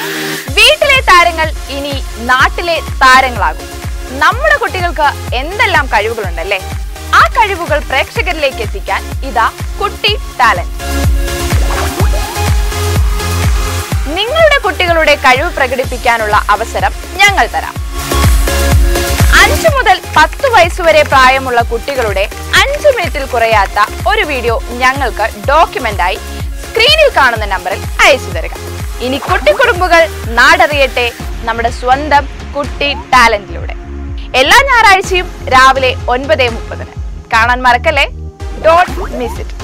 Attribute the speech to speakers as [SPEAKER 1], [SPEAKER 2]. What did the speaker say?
[SPEAKER 1] വീട്ടിലെ താരങ്ങൾ ഇനി നാട്ടിലെ താരങ്ങളാകും നമ്മുടെ കുട്ടികൾക്ക് എന്തെല്ലാം കഴിവുകളുണ്ടല്ലേ ആ കഴിവുകൾ പ്രേക്ഷകരിലേക്ക് എത്തിക്കാൻ ഇതാ കുട്ടി ടാലന്റ് നിങ്ങളുടെ കുട്ടികളുടെ കഴിവ് പ്രകടിപ്പിക്കാനുള്ള അവസരം ഞങ്ങൾ തരാം അഞ്ചു മുതൽ പത്ത് വയസ്സുവരെ പ്രായമുള്ള കുട്ടികളുടെ അഞ്ച് മിനിറ്റിൽ കുറയാത്ത ഒരു വീഡിയോ ഞങ്ങൾക്ക് ഡോക്യുമെന്റായി സ്ക്രീനിൽ കാണുന്ന നമ്പറിൽ അയച്ചു തരിക ഇനി കുട്ടിക്കുറുമ്പുകൾ നാടറിയട്ടെ നമ്മുടെ സ്വന്തം കുട്ടി ടാലന്റിലൂടെ എല്ലാ ഞായറാഴ്ചയും രാവിലെ ഒൻപത് മുപ്പതിന് കാണാൻ മറക്കല്ലേ ഡോട്ട് മിസ് ഇറ്റ്